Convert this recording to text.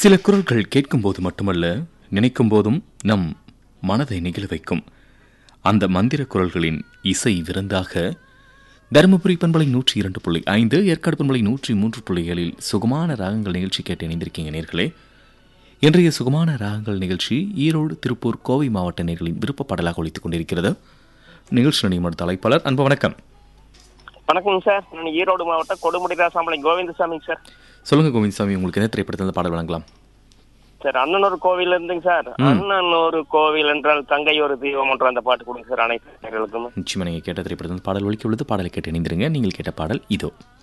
சில குரல்கள் கேட்கும்போது மட்டுமல்ல நினைக்கும் போதும் நம் மனதை நெகிழ வைக்கும் அந்த மந்திர குரல்களின் இசை விருந்தாக தருமபுரி பண்பலை நூற்றி இரண்டு புள்ளி ஐந்து ஏற்காடு பண்பலை நூற்றி மூன்று புள்ளி ஏழில் சுகமான ராகங்கள் நிகழ்ச்சி கேட்டு இணைந்திருக்கீங்க நேர்களே இன்றைய சுகமான ராகங்கள் நிகழ்ச்சி ஈரோடு திருப்பூர் கோவை மாவட்ட நேர்களின் விருப்ப பாடலாக ஒழித்துக் கொண்டிருக்கிறது நிகழ்ச்சி நினைவு தலைப்பாளர் அன்பு வணக்கம் வணக்கம் சார் நான் ஈரோடு மாவட்டம் கொடுமுடி ராசாமலை கோவிந்தசாமி சார் சொல்லுங்க கோவிந்தசாமி உங்களுக்கு என்ன திரைப்படத்தில் இந்த பாடல் வழங்கலாம் சார் அண்ணன் ஒரு கோவில் இருந்துங்க சார் அண்ணன் ஒரு கோவில் என்றால் தங்கை ஒரு தெய்வம் என்ற அந்த பாட்டு கொடுங்க சார் அனைத்து நேயர்களுக்கும் நிச்சயமா நீங்கள் கேட்ட திரைப்படத்தில் பாடல் ஒழிக்க உள்ளது பாடலை கேட்டு இணைந்திருங்க நீங்கள் கேட்ட பாடல் இதோ